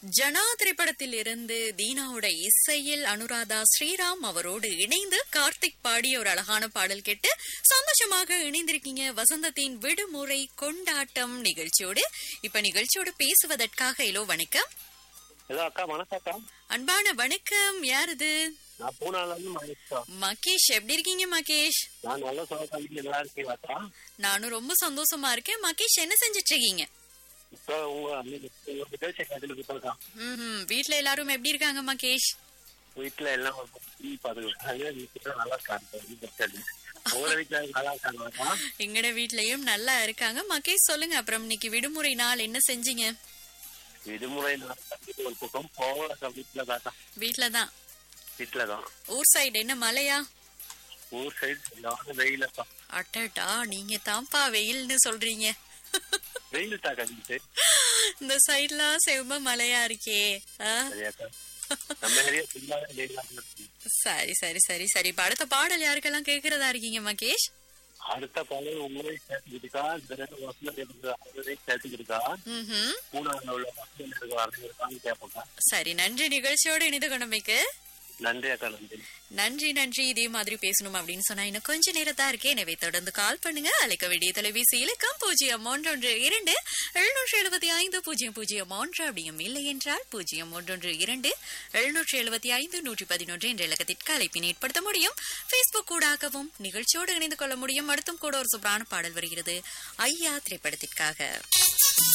ஜனா திரைப்படத்தில் இருந்து தீனாவோட இசையில் அனுராதா ஸ்ரீராம் அவரோடு இணைந்து கார்த்திக் பாடிய ஒரு அழகான பாடல் கேட்டு சந்தோஷமாக இணைந்திருக்கீங்க வசந்தத்தின் விடுமுறை கொண்டாட்டம் நிகழ்ச்சியோடு இப்ப நிகழ்ச்சியோடு பேசுவதற்காக இலோ வணக்கம் ஹலோ அக்கா வணக்கம் அக்கா அன்பான வணக்கம் யார் இது நான் பூனால இருந்து மகேஷ்கா மகேஷ் எப்படி இருக்கீங்க மகேஷ் நான் நல்ல சோழக்காலிக்கு நல்லா இருக்கீங்களா அக்கா நானும் ரொம்ப சந்தோஷமா இருக்கேன் மகேஷ் என்ன செஞ்சிட்டு இருக்கீங்க இப்போ உங்க அன்னைக்கு உங்க நிகழ்ச்சி கேட்டுட்டு இருக்கா ம் வீட்ல எல்லாரும் எப்படி இருக்காங்க மகேஷ் வீட்டுல எல்லாம் டிவி பாத்துக்கிட்டாங்க வீட்டுல நல்லா இருக்காங்க உங்களோட வீட்டுல நல்லா இருக்காங்களா எங்கட வீட்லயும் நல்லா இருக்காங்க மகேஷ் சொல்லுங்க அப்புறம் இன்னைக்கு விடுமுறை நாள் என்ன செஞ்சீங்க விடுமுறை நாள் கண்டிப்பா ஒரு பக்கம் போகலக்கா வீட்டுல தாக்கா வீட்ல தான் வீட்டுல தான் ஊர் சைடு என்ன மழையா ஊர் சைடு சரியான வெயிலக்கா அட்டடா நீங்க தான்ப்பா வெயில்னு சொல்றீங்க வெயில் தாக்கா வீட்டு இந்த சைட்லாம் செவ்வ மழையா இருக்கே ஆ? சரியாக்கா நம்ம ஏரியா ஃபுல்லாவே வெயிலா இருக்கு சரி சரி சரி சரி இப்ப அடுத்த பாடல் யாருக்கெல்லாம் கேக்குறதா இருக்கீங்க மகேஷ் அடுத்த பாடல் உங்களையும் சேர்த்துக்கிட்டுக்கா இந்த ரெண்டு வசனம் இருக்கு அவரையும் சேர்த்துக்கிட்டுக்கா ம்ஹும். பூனால உள்ள வசனம் இருக்கு அனைவருக்கான்னு கேட்போக்கா சரி நன்றி நிகழ்ச்சியோடு இணைந்து கொண்டமைக்கு நன்றி அக்கா நன்றி நன்றி நன்றி இதே மாதிரி பேசணும் அப்படின்னு சொன்னா இன்னும் கொஞ்ச நேரத்தா இருக்கே எனவே தொடர்ந்து கால் பண்ணுங்க அழைக்க வேண்டிய தொலைபேசி இலக்கம் பூஜ்ஜியம் ஒன்றொன்று இரண்டு எழுநூற்று எழுபத்தி ஐந்து பூஜ்ஜியம் பூஜ்ஜியம் ஒன்று அப்படியும் இல்லை என்றால் பூஜ்ஜியம் ஒன்றொன்று இரண்டு எழுநூற்று எழுபத்தி ஐந்து நூற்றி பதினொன்று என்ற இலக்கத்திற்கு அழைப்பினை ஏற்படுத்த முடியும் பேஸ்புக் கூடாகவும் நிகழ்ச்சியோடு இணைந்து கொள்ள முடியும் அடுத்தும் கூட ஒரு சூப்பரான பாடல் வருகிறது ஐயா திரைப்படத்திற்காக